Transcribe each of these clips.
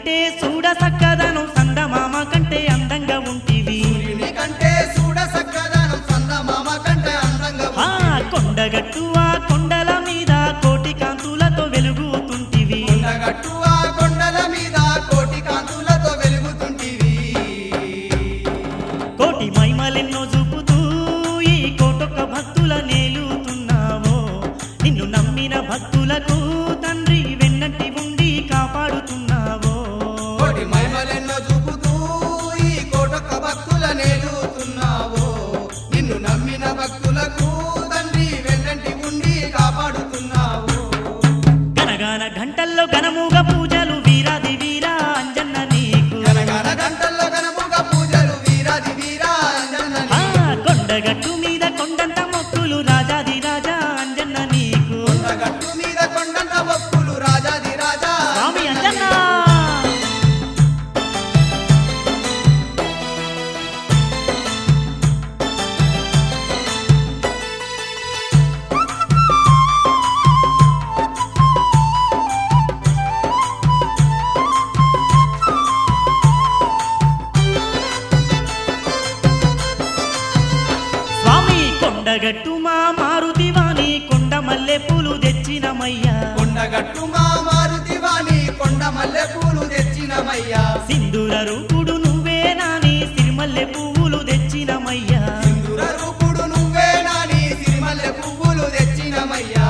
కంటే చూడ సక్కదనం సందమామ కంటే అందంగా ఉంటివి సూర్యుని కంటే చూడ సక్కదనం చందమామ కంటే అందంగా ఆ ఉంది. కొండగట్టు ఆ కొండల మీద కోటి కాంతులతో వెలుగుతుంటివి కొండగట్టు ఆ కొండల మీద కోటి కాంతులతో వెలుగుతుంటివి కోటి మైమలెన్నో చూపుతూ ఈ కోటొక్క భక్తుల నేలుతున్నావో నిన్ను నమ్మిన భక్తులకు తండ్రి వెన్నట్టి ఉండి కాపాడుతున్నావో కోటి మహిమలెన్నో చూపుతూ ఈ కోటొక్క భక్తుల నేలుతున్నావో నిన్ను నమ్మిన భక్తులకు తండ్రి వెన్నంటి ఉండి కాపాడుతున్నావు గనగాన గంటల్లో గనముగా పూజలు వీరాది వీరా అంజన్న నీకు గనగన గంటల్లో గనముగా పూజలు వీరాది వీరా అంజన్న ఆ నీకు. కొండగట్టు మీద కొండంత మొక్కులు రాజాది రాజా అంజన్న నీకు కొండగట్టు మీద కొండంత భక్తులు రాజాది రాజా స్వామి అంజన్న స్వామి కొండగట్టు మా మారుతివాణి కొండ మల్లె పూలు తెచ్చినమయ్యా కొండగట్టు మా మారుతివాణి కొండ మల్లె పూలు తెచ్చినమయ్యా సింధూర రూపుడు నువ్వే నాని సిరిమల్లె పువ్వులు తెచ్చినమయ్యా సింధుర రూపుడు నువ్వే నాని సిరిమల్లె పువ్వులు తెచ్చినమయ్యా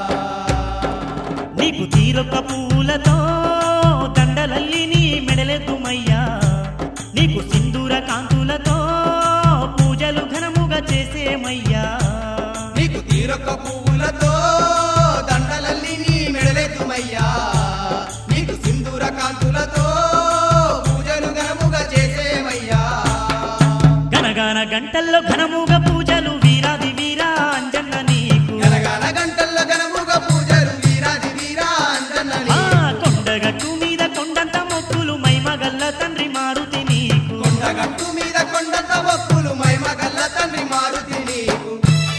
నీకు తీరొక్క పువ్వులతో దండలల్లి నీ మెడలెద్దుమయ్యా నీకు సింధూర కాంతులతో పూజలు ఘనముగా చేసేమయ్యా నీకు తీరొక్క పువ్వులతో దండలల్లి నీ మెడలెత్తుమయ్యా నీకు సింధూర కాంతులతో పూజలు ఘనముగా చేసేమయ్యా గనగాన గంటల్లో ఘనముగా పూజలు వీరాది వీరా అంజన్న నీకు గనగన గంటల్లో ఘనముగా పూజలు వీరాది వీరా అంజన్న ఆ నీకు. కొండగట్టు మీద కొండంత మొక్కులు మైమగల్ల తండ్రి మారుతి నీకు కొండగట్టు మీద కొండంత భక్తులు మైమగల్ల తండ్రి మారుతి నీకు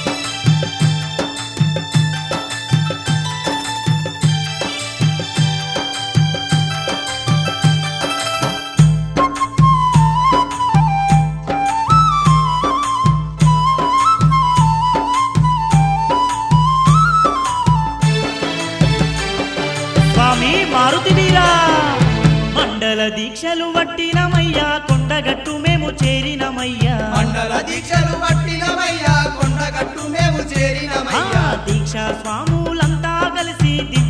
స్వామి మారుతి వీరా మండల దీక్షలు వట్టినమయ్యా కొండగట్టు మేము చేరినమయ్యా మండల దీక్షలు పట్టినమయ్యా కొండగట్టు మేము ఆ చేరినమయ్యా దీక్ష స్వాములంతా కలిసి దివ్య